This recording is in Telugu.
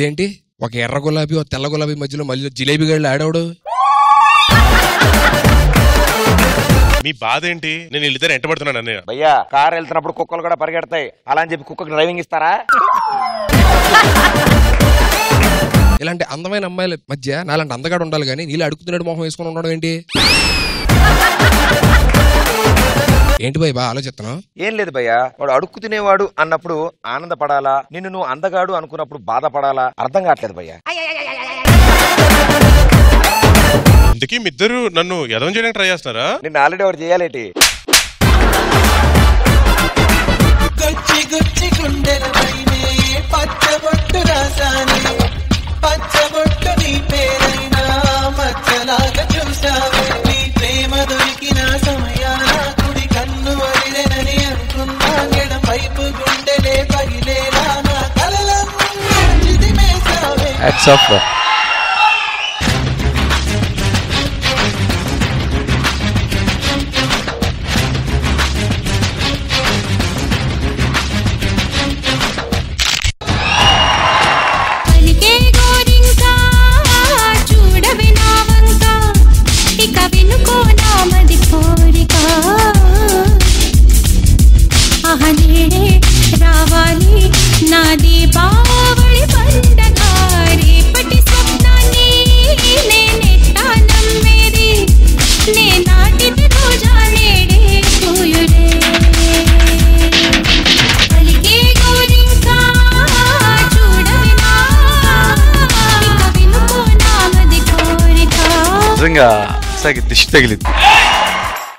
ఇదేంటి ఒక ఎర్ర గులాబీ ఒక తెల్ల గులాబీ మధ్యలో మళ్ళీ జిలేబీ గళ్ళు ఆడవడు మీ బాధ ఏంటి నేను వీళ్ళిద్దరు ఎంటబడుతున్నాను అన్నయ్య భయ్యా కార్ వెళ్తున్నప్పుడు కుక్కలు కూడా పరిగెడతాయి అలా అని చెప్పి కుక్కకి డ్రైవింగ్ ఇస్తారా ఇలాంటి అందమైన అమ్మాయిల మధ్య నాలాంటి అందగాడు ఉండాలి కానీ నీళ్ళు అడుగుతున్నాడు మొహం వేసుకొని ఉండడం ఏంటి ఏంటి బాయ్ బా ఆలోచిస్తున్నావు ఏం లేదు భయ్యా వాడు అడుక్కు తినేవాడు అన్నప్పుడు ఆనందపడాలా నిన్ను నువ్వు అందగాడు అనుకున్నప్పుడు బాధపడాలా అర్థం కావట్లేదు భయ్యా ఇంతకీ మీ ఇద్దరు నన్ను ఎదవం చేయడానికి ట్రై చేస్తున్నారా నిన్ను ఆల్రెడీ ఒకటి చేయాలేటి గుచ్చి గుచ్చి గుండెలపైనే పచ్చబొట్టు రాసాని పచ్చబొట్టు నీ పేరైనా మచ్చలాగా చూసావే నీ ప్రేమ దొరికిన సమయాన కుడి కన్ను వదిలేనని అనుకున్నా ఎడం వైపు గుండెలే పగిలేలా నా కలలన్నీ చిదిమేశావే పలికే గోరింకా చూడవి నా వంక ఇక వినుకో నా మది కోరిక అహనేడే రావాలి నా దీపావళి పండగ రేపటి స్వప్నాన్ని నేనెట్టా నమ్మేది నే నాటిది రోజా నేడే పూయులే పలికే గోరింకా చూడవి నా ఇక వినుకో నా మది కోరిక నిజంగా దిష్టి తగిలింది